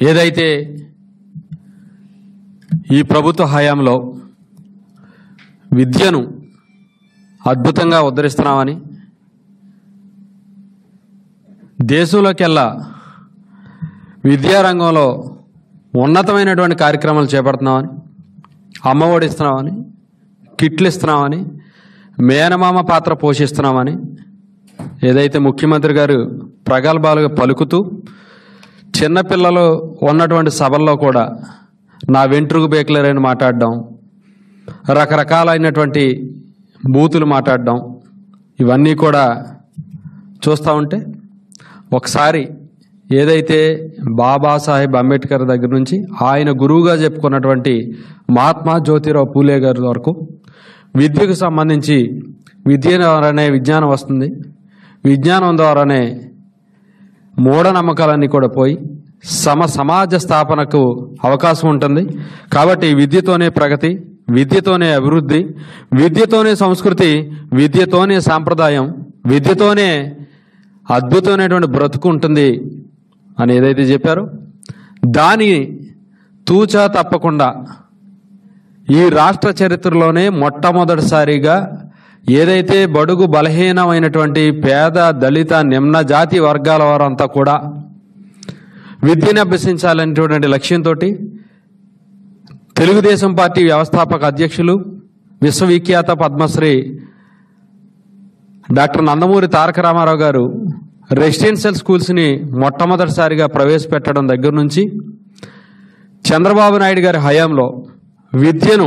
ఏదైతే ఈ ప్రభుత్వ హయాంలో విద్యను అద్భుతంగా ఉద్ధరిస్తున్నామని దేశంలోకెల్లా విద్యారంగంలో ఉన్నతమైనటువంటి కార్యక్రమాలు చేపడుతున్నామని అమ్మఒడి ఇస్తున్నామని కిట్లు ఇస్తున్నామని మేనమామ పాత్ర పోషిస్తున్నామని ఏదైతే ముఖ్యమంత్రి గారు ప్రగల్భాలుగా పలుకుతూ చిన్నపిల్లలు ఉన్నటువంటి సభల్లో కూడా నా వెంట్రుకు బేకలేరని మాట్లాడడం రకరకాలైనటువంటి బూతులు మాట్లాడడం ఇవన్నీ కూడా చూస్తూ ఉంటే ఒకసారి ఏదైతే బాబాసాహెబ్ అంబేద్కర్ దగ్గర నుంచి ఆయన గురువుగా చెప్పుకున్నటువంటి మహాత్మా జ్యోతిరావు పూలే గారి వరకు విద్యకు సంబంధించి విద్య ద్వారానే విజ్ఞానం వస్తుంది విజ్ఞానం ద్వారానే మూఢనమ్మకాలన్నీ కూడా పోయి సమ సమాజ స్థాపనకు అవకాశం ఉంటుంది కాబట్టి విద్యతోనే ప్రగతి విద్యతోనే అభివృద్ధి విద్యతోనే సంస్కృతి విద్యతోనే సాంప్రదాయం విద్యతోనే అద్భుతమైనటువంటి బ్రతుకు ఉంటుంది అని ఏదైతే చెప్పారో దాని తూచా తప్పకుండా ఈ రాష్ట్ర చరిత్రలోనే మొట్టమొదటిసారిగా ఏదైతే బడుగు బలహీనమైనటువంటి పేద దళిత నిమ్న జాతి వర్గాల వారంతా కూడా విద్యను అభ్యసించాలనేటువంటి లక్ష్యంతో తెలుగుదేశం పార్టీ వ్యవస్థాపక అధ్యక్షులు విశ్వవిఖ్యాత పద్మశ్రీ డాక్టర్ నందమూరి తారక రామారావు గారు రెసిడెన్షియల్ స్కూల్స్ని మొట్టమొదటిసారిగా ప్రవేశపెట్టడం దగ్గర నుంచి చంద్రబాబు నాయుడు గారి హయాంలో విద్యను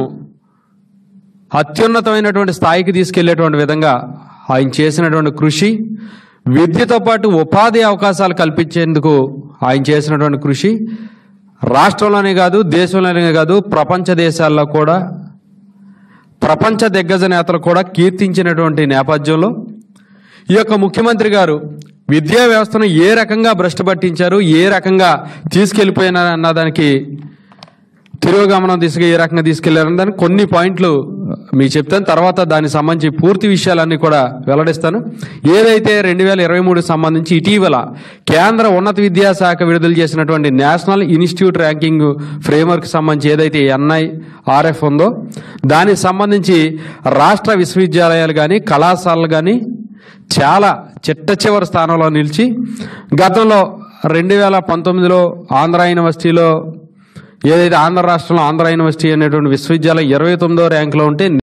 అత్యున్నతమైనటువంటి స్థాయికి తీసుకెళ్లేటువంటి విధంగా ఆయన చేసినటువంటి కృషి విద్యతో పాటు ఉపాధి అవకాశాలు కల్పించేందుకు ఆయన చేసినటువంటి కృషి రాష్ట్రంలోనే కాదు దేశంలోనే కాదు ప్రపంచ దేశాల్లో కూడా ప్రపంచ దిగ్గజ నేతలు కూడా కీర్తించినటువంటి నేపథ్యంలో ఈ యొక్క ముఖ్యమంత్రి గారు విద్యా వ్యవస్థను ఏ రకంగా భ్రష్టు పట్టించారు ఏ రకంగా తీసుకెళ్లిపోయినారు అన్నదానికి తిరోగమనం దిశగా ఏ రకంగా తీసుకెళ్లారని దానికి కొన్ని పాయింట్లు మీకు చెప్తాను తర్వాత దానికి సంబంధించి పూర్తి విషయాలన్నీ కూడా వెల్లడిస్తాను ఏదైతే రెండు వేల ఇరవై మూడు సంబంధించి ఇటీవల కేంద్ర ఉన్నత విద్యాశాఖ విడుదల చేసినటువంటి నేషనల్ ఇన్స్టిట్యూట్ ర్యాంకింగ్ ఫ్రేమ్వర్క్ సంబంధించి ఏదైతే ఎన్ఐ ఆర్ఎఫ్ ఉందో దానికి సంబంధించి రాష్ట్ర విశ్వవిద్యాలయాలు కానీ కళాశాలలు కానీ చాలా చిట్ట చివరి స్థానంలో నిలిచి గతంలో రెండు వేల పంతొమ్మిదిలో ఆంధ్ర యూనివర్సిటీలో ఏదైతే ఆంధ్ర రాష్ట్రంలో ఆంధ్ర యూనివర్సిటీ అనేటువంటి విశ్వవిద్యాలయం ఇరవై తొమ్మిదో ర్యాంకులో ఉంటే